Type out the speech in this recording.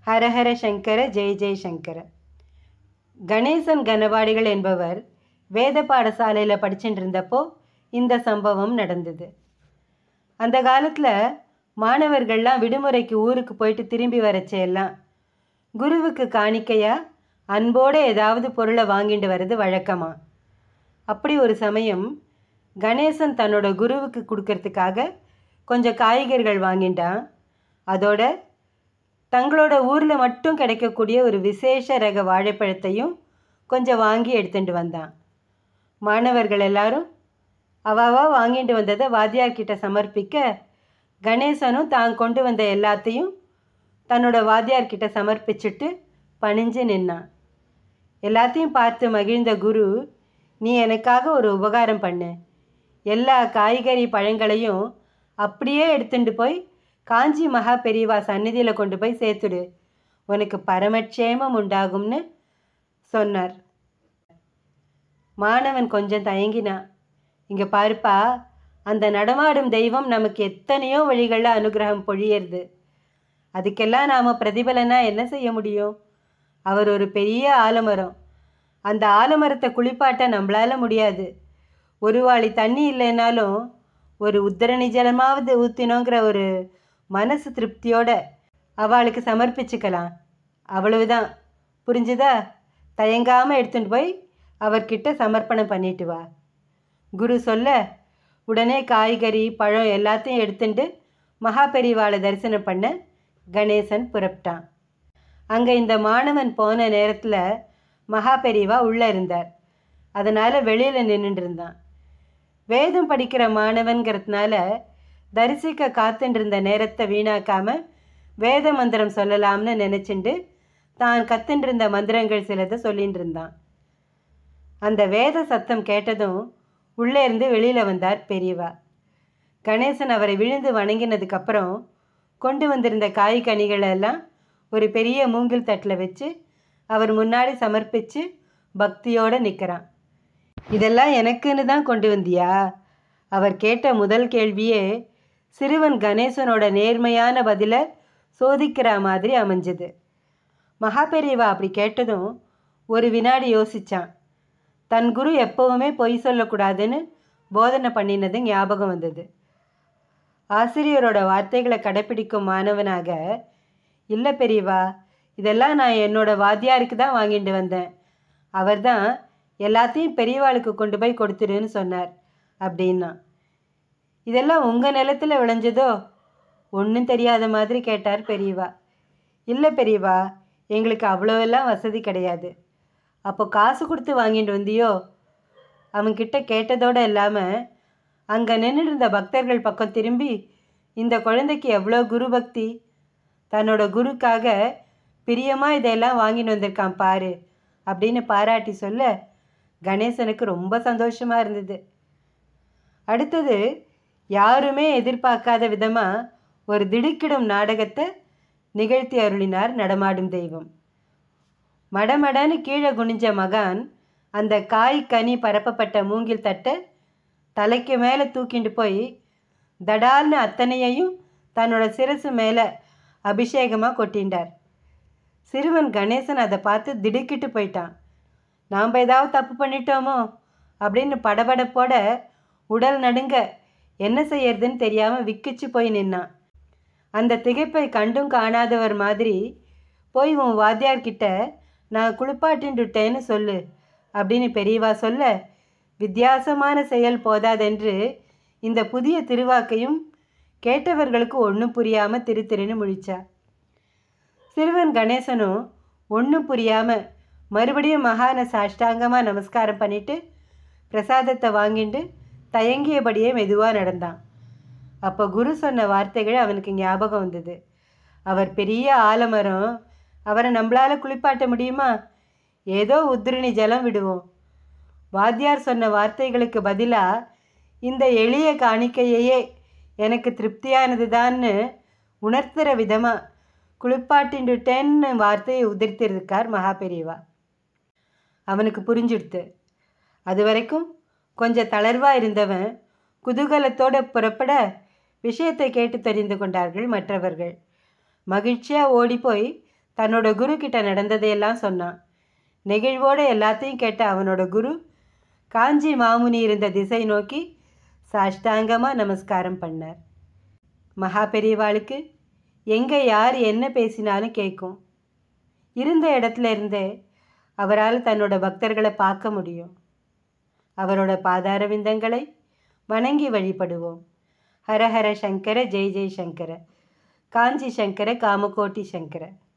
ஹரஹர சங்கர ஜெய் ஜெய் சங்கர கணேசன் கனபாடிகள் என்பவர் வேத பாடசாலையில் படிச்சுட்டு இருந்தப்போ இந்த சம்பவம் நடந்தது அந்த காலத்தில் மாணவர்கள்லாம் விடுமுறைக்கு ஊருக்கு போயிட்டு திரும்பி வரச்செல்லாம் குருவுக்கு காணிக்கையா அன்போடு ஏதாவது பொருளை வாங்கிட்டு வர்றது வழக்கமா அப்படி ஒரு சமயம் கணேசன் தன்னோட குருவுக்கு கொடுக்கறதுக்காக கொஞ்சம் காய்கறிகள் வாங்கிட்டான் அதோட தங்களோட ஊரில் மட்டும் கிடைக்கக்கூடிய ஒரு விசேஷ ரக வாழைப்பழத்தையும் கொஞ்சம் வாங்கி எடுத்துட்டு வந்தான் மாணவர்கள் எல்லாரும் அவாவா வாங்கிட்டு வந்ததை வாத்தியார்கிட்ட சமர்ப்பிக்க கணேசனும் தான் கொண்டு வந்த எல்லாத்தையும் தன்னோட வாத்தியார்கிட்ட சமர்ப்பிச்சுட்டு பணிஞ்சு நின்னான் எல்லாத்தையும் பார்த்து மகிழ்ந்த குரு நீ எனக்காக ஒரு உபகாரம் பண்ணு எல்லா காய்கறி பழங்களையும் அப்படியே எடுத்துட்டு போய் காஞ்சி மகா பெரியவா சந்நிதியில் கொண்டு போய் சேர்த்துடு உனக்கு பரமட்சேமம் உண்டாகும்னு சொன்னார் மாணவன் கொஞ்சம் தயங்கினான் இங்கே பாருப்பா அந்த நடமாடும் தெய்வம் நமக்கு எத்தனையோ வழிகளில் அனுகிரகம் பொழியறது அதுக்கெல்லாம் நாம் பிரதிபலனா என்ன செய்ய முடியும் அவர் ஒரு பெரிய ஆலமரம் அந்த ஆலமரத்தை குளிப்பாட்ட நம்மளால முடியாது ஒரு வாளி தண்ணி இல்லைனாலும் ஒரு உத்தரணி ஜலமாவது ஊற்றினோங்கிற ஒரு மனசு திருப்தியோட அவளுக்கு சமர்ப்பிச்சுக்கலாம் அவ்வளவுதான் புரிஞ்சுதா தயங்காமல் எடுத்துட்டு போய் அவர்கிட்ட சமர்ப்பணம் பண்ணிட்டு வா குரு சொல்ல உடனே காய்கறி பழம் எல்லாத்தையும் எடுத்துட்டு மகா பெரிவாளை தரிசனம் பண்ண கணேசன் புறப்பட்டான் அங்கே இந்த மாணவன் போன நேரத்தில் மகா பெரிவா உள்ளே இருந்தார் அதனால் வெளியில் நின்றுட்டு இருந்தான் வேதம் படிக்கிற மாணவன்கிறதுனால தரிசிக்க காத்துட்டு இருந்த நேரத்தை வீணாக்காம வேத மந்திரம் சொல்லலாம்னு நினச்சிண்டு தான் கத்துட்டு இருந்த மந்திரங்கள் சிலதை சொல்லிட்டு இருந்தான் அந்த வேத சத்தம் கேட்டதும் உள்ளே இருந்து வெளியில் வந்தார் பெரியவா கணேசன் அவரை விழுந்து வணங்கினதுக்கப்புறம் கொண்டு வந்திருந்த காய் கனிகளை எல்லாம் ஒரு பெரிய மூங்கில் தட்டில் வச்சு அவர் முன்னாடி சமர்ப்பித்து பக்தியோடு நிற்கிறான் இதெல்லாம் எனக்குன்னு தான் கொண்டு வந்தியா அவர் கேட்ட முதல் கேள்வியே சிறுவன் கணேசனோட நேர்மையான பதிலை சோதிக்கிற மாதிரி அமைஞ்சது மகாபெரிவா அப்படி கேட்டதும் ஒரு வினாடி யோசிச்சான் தன் குரு எப்பவுமே பொய் சொல்லக்கூடாதுன்னு போதனை பண்ணினது ஞாபகம் வந்தது ஆசிரியரோட வார்த்தைகளை கடைப்பிடிக்கும் மாணவனாக இல்லை பெரியவா இதெல்லாம் நான் என்னோட வாத்தியாருக்கு தான் வாங்கிட்டு வந்தேன் அவர் தான் எல்லாத்தையும் பெரியவாளுக்கு கொண்டு போய் கொடுத்துருன்னு சொன்னார் அப்படின்னா இதெல்லாம் உங்கள் நிலத்தில் விளைஞ்சதோ ஒன்றும் தெரியாத மாதிரி கேட்டார் பெரியவா இல்லை பெரியவா எங்களுக்கு அவ்வளோவெல்லாம் வசதி கிடையாது அப்போ காசு கொடுத்து வாங்கிட்டு வந்தியோ அவன்கிட்ட கேட்டதோடு இல்லாமல் அங்கே நின்றுட்டு இருந்த பக்தர்கள் பக்கம் திரும்பி இந்த குழந்தைக்கு எவ்வளோ குரு பக்தி தன்னோட குருக்காக பிரியமாக இதெல்லாம் வாங்கிட்டு வந்திருக்கான் பாரு அப்படின்னு பாராட்டி சொல்ல கணேசனுக்கு ரொம்ப சந்தோஷமாக இருந்தது அடுத்தது யாருமே எதிர்பார்க்காத விதமாக ஒரு திடுக்கிடும் நாடகத்தை நிகழ்த்தி அருளினார் நடமாடும் தெய்வம் மடமடன்னு கீழே குனிஞ்ச மகான் அந்த காய் கனி பரப்பப்பட்ட மூங்கில் தட்டை தலைக்கு மேலே தூக்கிண்டு போய் தடால்னு அத்தனையையும் தன்னோட சிரசு மேலே அபிஷேகமாக கொட்டிண்டார் சிறுவன் கணேசன் அதை பார்த்து திடுக்கிட்டு போயிட்டான் நாம் ஏதாவது தப்பு பண்ணிட்டோமோ அப்படின்னு படபடப்போட உடல் நடுங்க என்ன செய்யறதுன்னு தெரியாமல் விக்கிச்சு போய் நின்னான் அந்த திகைப்பை கண்டும் காணாதவர் மாதிரி போய் உன் வாத்தியார்கிட்ட நான் குளிப்பாட்டின்டுட்டேன்னு சொல்லு அப்படின்னு பெரியவா சொல்ல வித்தியாசமான செயல் போதாதென்று இந்த புதிய திருவாக்கையும் கேட்டவர்களுக்கு ஒன்றும் புரியாமல் திரு திருன்னு முழிச்சா சிறுவன் கணேசனும் ஒன்றும் புரியாமல் மறுபடியும் மகான சாஷ்டாங்கமாக நமஸ்காரம் பண்ணிட்டு பிரசாதத்தை வாங்கிட்டு தயங்கியபடியே மெதுவாக நடந்தான் அப்போ குரு சொன்ன வார்த்தைகள் அவனுக்கு ஞாபகம் வந்தது அவர் பெரிய ஆலமரம் அவரை நம்மளால் குளிப்பாட்ட முடியுமா ஏதோ உத்ரிணி ஜலம் விடுவோம் வாத்தியார் சொன்ன வார்த்தைகளுக்கு பதிலாக இந்த எளிய காணிக்கையையே எனக்கு திருப்தியானது தான்னு உணர்த்துற விதமாக குளிப்பாட்டின்டுட்டேன்னு வார்த்தையை உதிர்த்திருக்கார் மகாபெரிவா அவனுக்கு புரிஞ்சுடுத்து அது வரைக்கும் கொஞ்சம் தளர்வாக இருந்தவன் குதூகலத்தோடு புறப்பட விஷயத்தை கேட்டு தெரிந்து கொண்டார்கள் மற்றவர்கள் மகிழ்ச்சியாக ஓடிப்போய் தன்னோட குரு கிட்ட நடந்ததையெல்லாம் சொன்னான் நெகிழ்வோடு எல்லாத்தையும் கேட்ட அவனோட குரு காஞ்சி மாமுனி இருந்த திசை நோக்கி சாஷ்டாங்கமாக நமஸ்காரம் பண்ணார் மகா பெரியவாளுக்கு எங்கே யார் என்ன பேசினாலும் கேட்கும் இருந்த இடத்துல இருந்தே அவரால் தன்னோட பக்தர்களை பார்க்க முடியும் அவரோட பாதார விந்தங்களை வணங்கி வழிபடுவோம் ஹரஹர சங்கர ஜெய் ஜெய் சங்கர காஞ்சி சங்கர காமகோட்டி சங்கர